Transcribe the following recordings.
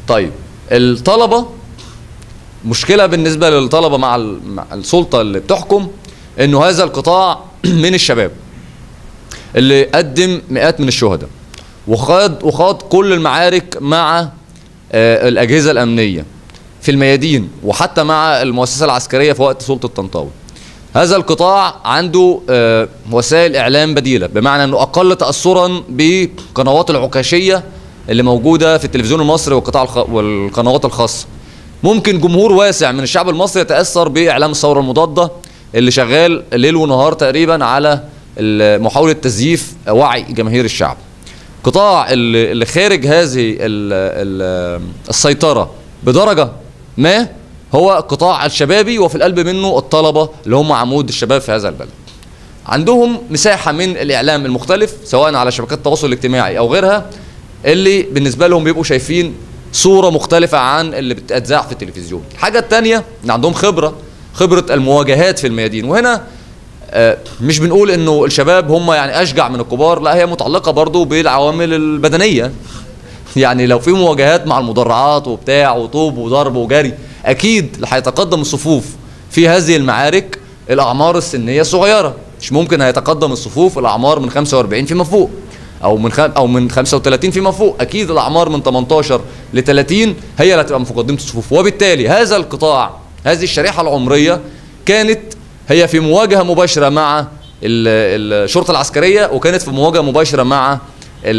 طيب الطلبه مشكله بالنسبه للطلبه مع ال- مع السلطه اللي بتحكم انه هذا القطاع من الشباب اللي قدم مئات من الشهداء وخاض وخاض كل المعارك مع آه، الاجهزه الامنيه في الميادين وحتى مع المؤسسه العسكريه في وقت سلطه طنطاوي هذا القطاع عنده آه، وسائل اعلام بديله بمعنى انه اقل تاثرا بقنوات العكاشيه اللي موجوده في التلفزيون المصري والقطاع الخ... والقنوات الخاصه ممكن جمهور واسع من الشعب المصري يتاثر باعلام الثوره المضاده اللي شغال ليل ونهار تقريبا على ال- محاوله تزييف وعي جماهير الشعب قطاع اللي اللي خارج هذه ال ال السيطره بدرجه ما هو قطاع الشبابي وفي القلب منه الطلبه اللي هم عمود الشباب في هذا البلد عندهم مساحه من الاعلام المختلف سواء على شبكات التواصل الاجتماعي او غيرها اللي بالنسبه لهم بيبقوا شايفين صوره مختلفه عن اللي بتتذاع في التلفزيون الحاجه الثانيه ان عندهم خبره خبره المواجهات في الميادين وهنا آه، مش بنقول انه الشباب هم يعني اشجع من الكبار لا هي متعلقه برضو بالعوامل البدنيه يعني لو في مواجهات مع المدرعات وبتاع وطوب وضرب وجري اكيد اللي هيتقدم الصفوف في هذه المعارك الاعمار السنيه الصغيره مش ممكن هيتقدم الصفوف الاعمار من 45 فيما فوق او من خم او من 35 فيما فوق اكيد الاعمار من 18 ل 30 هي اللي هتبقى في مقدمه الصفوف وبالتالي هذا القطاع هذه الشريحه العمريه كانت هي في مواجهه مباشره مع ال- الشرطه العسكريه وكانت في مواجهه مباشره مع ال-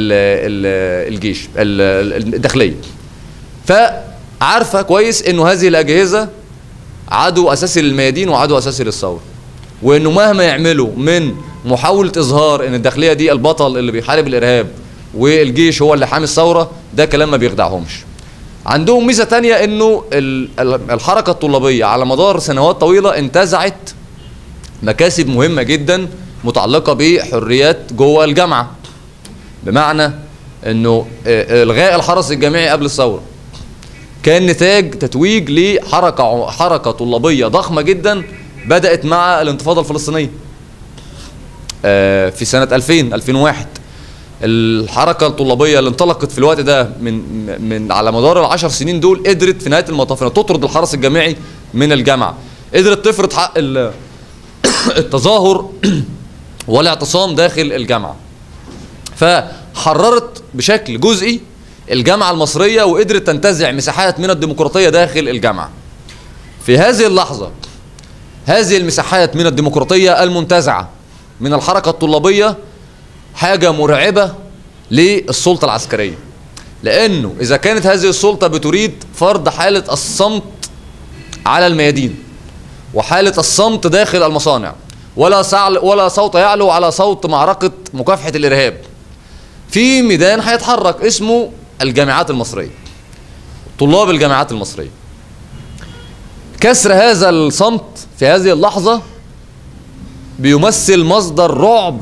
ال- الجيش ال- ال- الداخليه فعارفه كويس انه هذه الاجهزه عدو اساسي للميادين وعدو اساسي للثوره وانه مهما يعملوا من محاوله اظهار ان الداخليه دي البطل اللي بيحارب الارهاب والجيش هو اللي حامي الثوره ده كلام ما بيخدعهمش عندهم ميزه تانية انه ال- ال- الحركه الطلابيه على مدار سنوات طويله انتزعت مكاسب مهمه جدا متعلقه بحريات جوه الجامعه بمعنى انه آه، الغاء الحرس الجامعي قبل الثوره كان نتاج تتويج لحركه حركه طلابيه ضخمه جدا بدات مع الانتفاضه الفلسطينيه آه، في سنه 2000 2001 الحركه الطلابيه اللي انطلقت في الوقت ده من من على مدار العشر سنين دول قدرت في نهايه المطاف انها تطرد الحرس الجامعي من الجامعه قدرت تفرض حق ال- التظاهر والاعتصام داخل الجامعه فحررت بشكل جزئي الجامعه المصريه وقدرت تنتزع مساحات من الديمقراطيه داخل الجامعه في هذه اللحظه هذه المساحات من الديمقراطيه المنتزعه من الحركه الطلابيه حاجه مرعبه للسلطه العسكريه لانه اذا كانت هذه السلطه بتريد فرض حاله الصمت على الميادين وحاله الصمت داخل المصانع ولا سعل ولا صوت يعلو على صوت معركه مكافحه الارهاب في ميدان هيتحرك اسمه الجامعات المصريه طلاب الجامعات المصريه كسر هذا الصمت في هذه اللحظه بيمثل مصدر رعب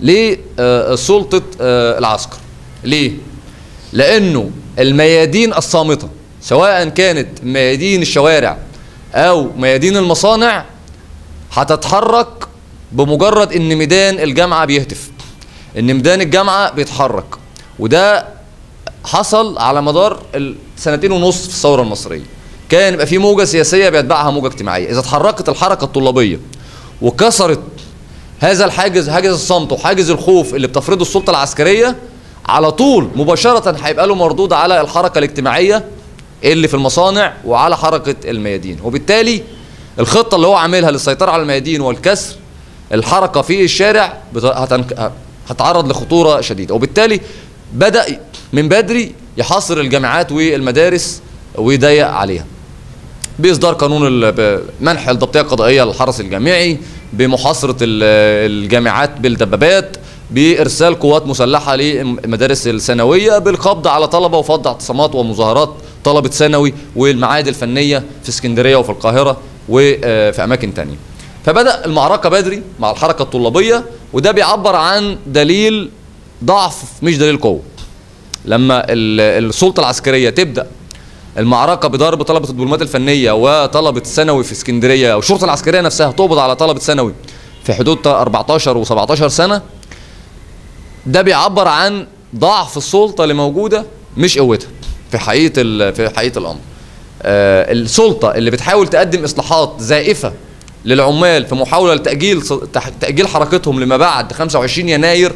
لسلطه العسكر ليه لانه الميادين الصامته سواء كانت ميادين الشوارع او ميادين المصانع هتتحرك بمجرد ان ميدان الجامعه بيهتف ان ميدان الجامعه بيتحرك وده حصل على مدار السنتين ونص في الثوره المصريه كان يبقى في موجه سياسيه بيتبعها موجه اجتماعيه اذا اتحركت الحركه الطلابيه وكسرت هذا الحاجز حاجز الصمت وحاجز الخوف اللي بتفرضه السلطه العسكريه على طول مباشره هيبقى له مردود على الحركه الاجتماعيه اللي في المصانع وعلى حركه الميادين وبالتالي الخطه اللي هو عاملها للسيطره على الميادين والكسر الحركه في الشارع بت- هتنك... هتعرض لخطوره شديده وبالتالي بدا من بدري يحاصر الجامعات والمدارس ويضيق عليها باصدار قانون ال- ب- منح الضبطيه القضائيه للحرس الجامعي بمحاصره ال- الجامعات بالدبابات بارسال قوات مسلحه للمدارس الثانويه بالقبض على طلبه وفض اعتصامات ومظاهرات طلبه ثانوي والمعاهد الفنيه في اسكندريه وفي القاهره وفي اماكن تانية فبدا المعركه بدري مع الحركه الطلابيه وده بيعبر عن دليل ضعف مش دليل قوه لما ال- السلطه العسكريه تبدا المعركه بضرب طلبه الدبلومات الفنيه وطلبه ثانوي في اسكندريه والشرطه العسكريه نفسها تقبض على طلبه ثانوي في حدود 14 و17 سنه ده بيعبر عن ضعف السلطه اللي موجوده مش قوتها في حقيقه ال- في حقيقه الامر آه، السلطه اللي بتحاول تقدم اصلاحات زائفه للعمال في محاوله لتاجيل ص- تح- تاجيل حركتهم لما بعد 25 يناير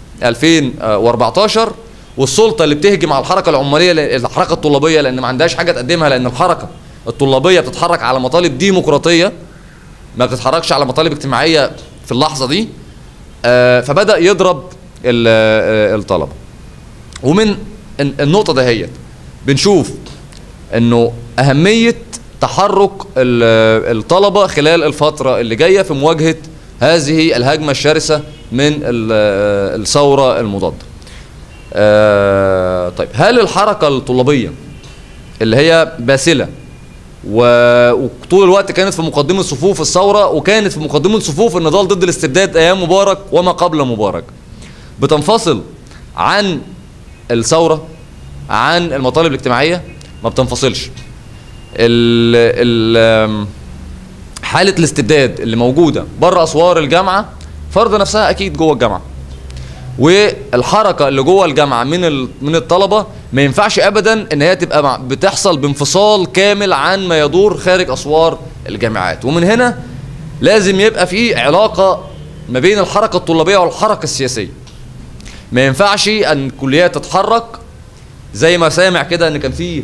2014 والسلطه اللي بتهجم على الحركه العماليه ل- الحركه الطلابيه لان ما عندهاش حاجه تقدمها لان الحركه الطلابيه بتتحرك على مطالب ديمقراطيه ما بتتحركش على مطالب اجتماعيه في اللحظه دي آه، فبدا يضرب ال- آه، الطلبه ومن الن- النقطه دهيت بنشوف انه اهميه تحرك ال- الطلبه خلال الفتره اللي جايه في مواجهه هذه الهجمه الشرسه من ال- الثوره المضاده. آه، طيب هل الحركه الطلابيه اللي هي باسله و- وطول الوقت كانت في مقدمه صفوف الثوره وكانت في مقدمه صفوف النضال ضد الاستبداد ايام مبارك وما قبل مبارك بتنفصل عن الثوره عن المطالب الاجتماعيه ما بتنفصلش ال ال حاله الاستبداد اللي موجوده بره اسوار الجامعه فرض نفسها اكيد جوه الجامعه والحركه اللي جوه الجامعه من ال- من الطلبه ما ينفعش ابدا ان هي تبقى مع- بتحصل بانفصال كامل عن ما يدور خارج اسوار الجامعات ومن هنا لازم يبقى في علاقه ما بين الحركه الطلابيه والحركه السياسيه ما ينفعش ان الكليات تتحرك زي ما سامع كده ان كان في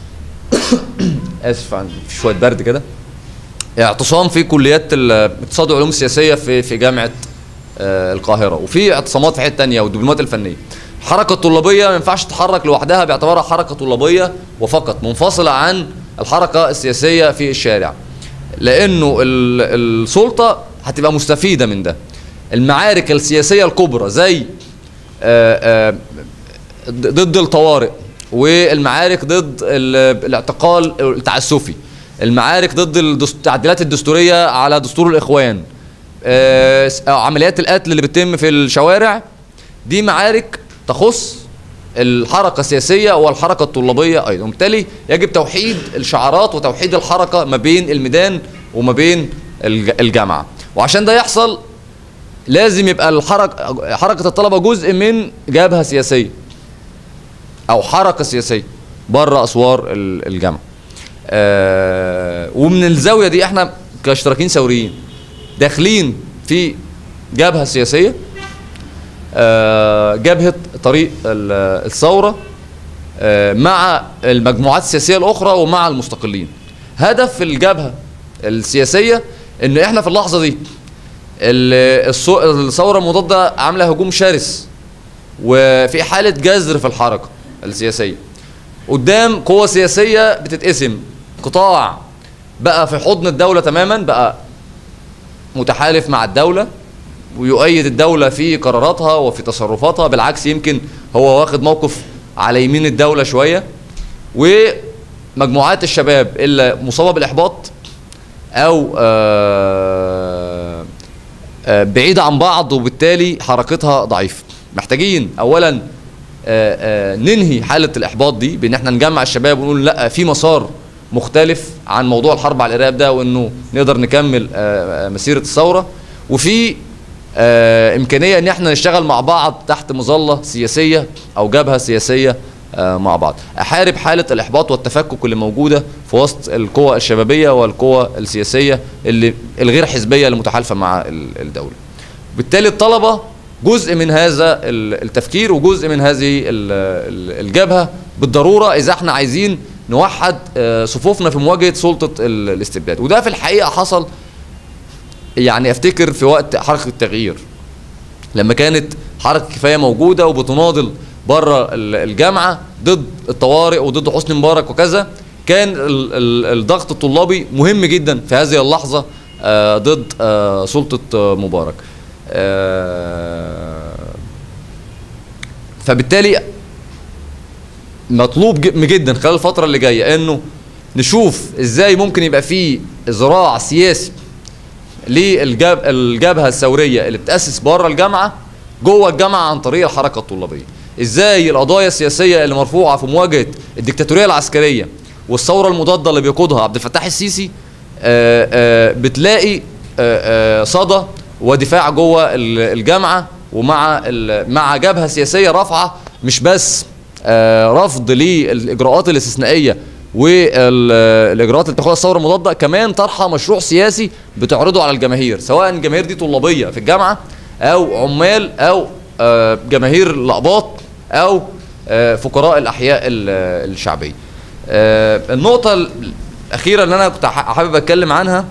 اسف عن في شويه برد كده اعتصام في كليات الاقتصاد والعلوم السياسيه في في جامعه آه، القاهره وفي اعتصامات في حته ثانيه والدبلومات الفنيه الحركه الطلابيه ما ينفعش تتحرك لوحدها باعتبارها حركه طلابيه وفقط منفصله عن الحركه السياسيه في الشارع لانه ال- السلطه هتبقى مستفيده من ده المعارك السياسيه الكبرى زي آه، آه، ضد الطوارئ والمعارك ضد ال- الاعتقال التعسفي المعارك ضد الدس- التعديلات الدستوريه على دستور الاخوان آه، س- أو عمليات القتل اللي بتتم في الشوارع دي معارك تخص الحركه السياسيه والحركه الطلابيه ايضا وبالتالي يجب توحيد الشعارات وتوحيد الحركه ما بين الميدان وما بين الج- الجامعه وعشان ده يحصل لازم يبقى الحركه حركه الطلبه جزء من جبهه سياسيه او حركه سياسيه بره اسوار ال- الجامعه آه ومن الزاويه دي احنا كاشتراكيين ثوريين داخلين في جبهه سياسيه آه جبهه طريق ال- الثوره آه مع المجموعات السياسيه الاخرى ومع المستقلين هدف الجبهه السياسيه ان احنا في اللحظه دي ال- الصو- الثوره المضاده عامله هجوم شرس وفي حاله جذر في الحركه السياسيه قدام قوة سياسية بتتقسم قطاع بقى في حضن الدولة تماما بقى متحالف مع الدولة ويؤيد الدولة في قراراتها وفي تصرفاتها بالعكس يمكن هو واخد موقف على يمين الدولة شوية ومجموعات الشباب اللي مصابة بالإحباط أو آه آه، بعيدة عن بعض وبالتالي حركتها ضعيفة محتاجين أولا آه، آه، ننهي حالة الإحباط دي بإن احنا نجمع الشباب ونقول لا في مسار مختلف عن موضوع الحرب على الإرهاب ده وإنه نقدر نكمل آه، آه، مسيرة الثورة وفي آه، إمكانية إن احنا نشتغل مع بعض تحت مظلة سياسية أو جبهة سياسية آه، مع بعض أحارب حالة الإحباط والتفكك اللي موجودة في وسط القوى الشبابية والقوى السياسية اللي الغير حزبية اللي متحالفة مع ال- الدولة بالتالي الطلبة جزء من هذا ال- التفكير وجزء من هذه ال- ال- الجبهة بالضرورة إذا احنا عايزين نوحد آه، صفوفنا في مواجهة سلطة ال- الاستبداد وده في الحقيقة حصل يعني افتكر في وقت حركة التغيير لما كانت حركة كفاية موجودة وبتناضل بره ال- الجامعة ضد الطوارئ وضد حسني مبارك وكذا كان ال- ال- الضغط الطلابي مهم جدا في هذه اللحظة آه، ضد آه، سلطة آه، مبارك آه، فبالتالي مطلوب ج- جدا خلال الفترة اللي جاية انه نشوف ازاي ممكن يبقى في ذراع سياسي للجبهه الثوريه اللي بتاسس بره الجامعه جوه الجامعه عن طريق الحركه الطلابيه ازاي القضايا السياسيه اللي مرفوعه في مواجهه الدكتاتوريه العسكريه والثوره المضاده اللي بيقودها عبد الفتاح السيسي آه، آه، بتلاقي آه، آه، صدى ودفاع جوه ال- الجامعه ومع ال- مع جبهه سياسيه رافعه مش بس آه، رفض للاجراءات الاستثنائيه والاجراءات اللي بتاخدها الثوره المضاده كمان طرحه مشروع سياسي بتعرضه على الجماهير سواء الجماهير دي طلابيه في الجامعه او عمال او آه، جماهير الاقباط او آه، فقراء الاحياء ال- الشعبيه آه، النقطه الاخيره اللي انا كنت ح- حابب اتكلم عنها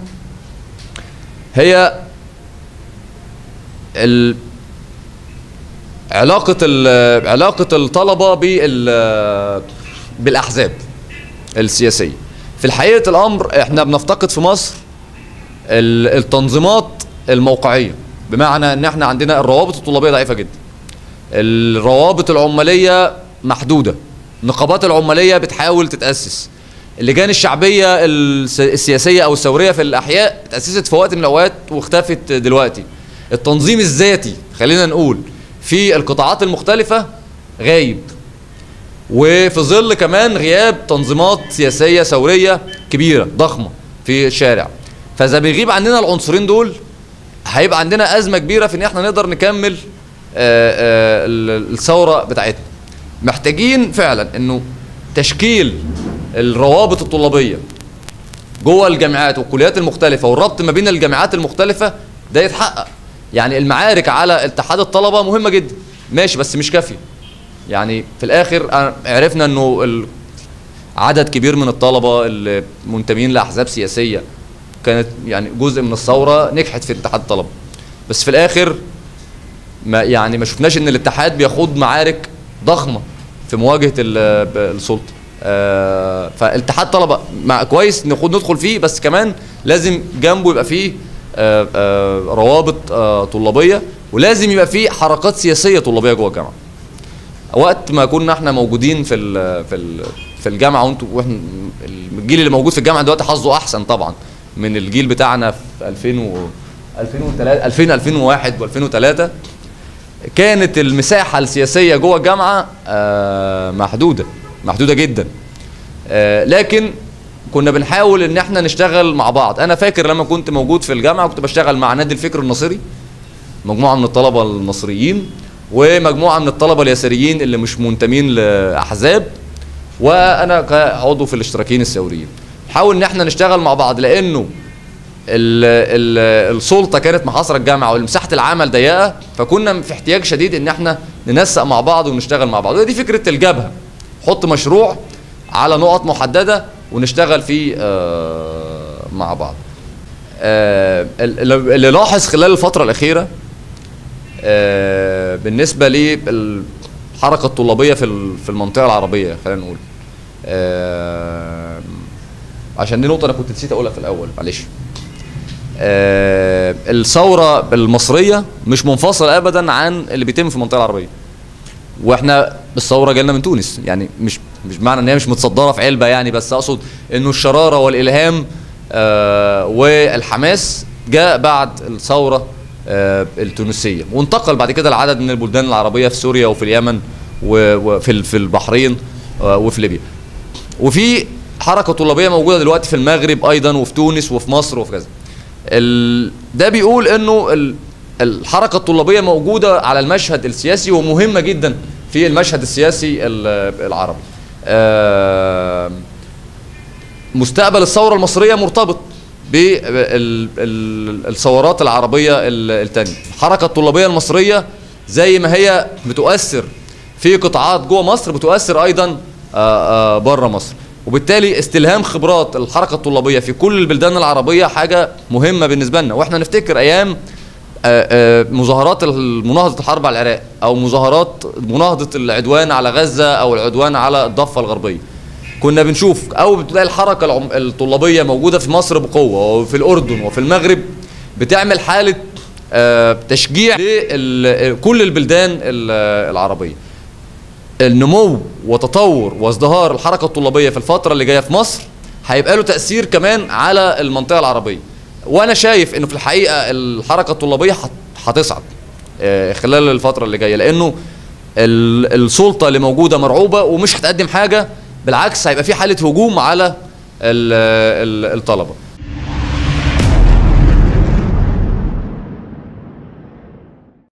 هي ال علاقة ال- علاقة الطلبة بال بالأحزاب السياسية في الحقيقة الأمر احنا بنفتقد في مصر ال- التنظيمات الموقعية بمعنى ان احنا عندنا الروابط الطلابية ضعيفة جدا الروابط العمالية محدودة النقابات العمالية بتحاول تتأسس اللجان الشعبية الس- السياسية أو الثورية في الأحياء اتأسست في وقت من الأوقات واختفت دلوقتي التنظيم الذاتي خلينا نقول في القطاعات المختلفة غايب وفي ظل كمان غياب تنظيمات سياسية ثورية كبيرة ضخمة في الشارع فإذا بيغيب عننا العنصرين دول هيبقى عندنا أزمة كبيرة في إن إحنا نقدر نكمل آه، آه، ال- الثورة بتاعتنا محتاجين فعلا إنه تشكيل الروابط الطلابية جوه الجامعات والكليات المختلفة والربط ما بين الجامعات المختلفة ده يتحقق يعني المعارك على اتحاد الطلبة مهمة جدا ماشي بس مش كافية يعني في الآخر أنا- عرفنا إنه ال- عدد كبير من الطلبة اللي منتمين لأحزاب سياسية كانت يعني جزء من الثورة نجحت في اتحاد الطلبة بس في الآخر ما يعني ما شفناش ان الاتحاد بيخوض معارك ضخمه في مواجهه ال- ب- السلطه آه، فالاتحاد طلبه مع كويس نخوض ندخل فيه بس كمان لازم جنبه يبقى فيه آه، آه، روابط آه، طلابيه ولازم يبقى فيه حركات سياسيه طلابيه جوه الجامعه وقت ما كنا احنا موجودين في ال في ال في الجامعه وانتوا واحنا الجيل اللي موجود في الجامعه دلوقتي حظه احسن طبعا من الجيل بتاعنا في 2000 و 2003 2000 2001 و2003 كانت المساحه السياسيه جوه الجامعه آه، محدوده محدوده جدا آه، لكن كنا بنحاول ان احنا نشتغل مع بعض انا فاكر لما كنت موجود في الجامعه كنت بشتغل مع نادي الفكر النصري مجموعه من الطلبه المصريين ومجموعه من الطلبه اليساريين اللي مش منتمين لاحزاب وانا كعضو في الاشتراكيين الثوريين نحاول ان احنا نشتغل مع بعض لانه ال ال السلطه كانت محاصره الجامعه ومساحه العمل ضيقه فكنا في احتياج شديد ان احنا ننسق مع بعض ونشتغل مع بعض ودي فكره الجبهه حط مشروع على نقط محدده ونشتغل فيه آه، مع بعض آه، ال- اللي لاحظ خلال الفتره الاخيره آه، بالنسبه للحركه الطلابيه في ال- في المنطقه العربيه خلينا نقول آه، عشان دي نقطه انا كنت نسيت اقولها في الاول معلش آه، الثوره المصريه مش منفصله ابدا عن اللي بيتم في المنطقه العربيه واحنا الثوره جالنا من تونس يعني مش مش معنى ان هي مش متصدره في علبه يعني بس اقصد انه الشراره والالهام آه والحماس جاء بعد الثوره آه التونسيه وانتقل بعد كده لعدد من البلدان العربيه في سوريا وفي اليمن و- وفي ال- في البحرين آه وفي ليبيا وفي حركه طلابيه موجوده دلوقتي في المغرب ايضا وفي تونس وفي مصر وفي كذا ال... ده بيقول انه ال... الحركه الطلابيه موجوده على المشهد السياسي ومهمه جدا في المشهد السياسي ال- العربي آه، مستقبل الثوره المصريه مرتبط بالثورات العربيه ال- التانية الحركه الطلابيه المصريه زي ما هي بتؤثر في قطاعات جوه مصر بتؤثر ايضا بره مصر وبالتالي استلهام خبرات الحركه الطلابيه في كل البلدان العربيه حاجه مهمه بالنسبه لنا واحنا نفتكر ايام آه، آه، مظاهرات مناهضه الحرب على العراق او مظاهرات مناهضه العدوان على غزه او العدوان على الضفه الغربيه كنا بنشوف او بتلاقي الحركه العم- الطلابيه موجوده في مصر بقوه وفي الاردن وفي المغرب بتعمل حاله آه، تشجيع لكل البلدان ال- العربيه النمو وتطور وازدهار الحركه الطلابيه في الفتره اللي جايه في مصر هيبقى له تاثير كمان على المنطقه العربيه وانا شايف انه في الحقيقه الحركه الطلابيه هت- هتصعد آه، خلال الفتره اللي جايه لانه ال- السلطه اللي موجوده مرعوبه ومش هتقدم حاجه بالعكس هيبقى في حاله هجوم على ال- ال- الطلبه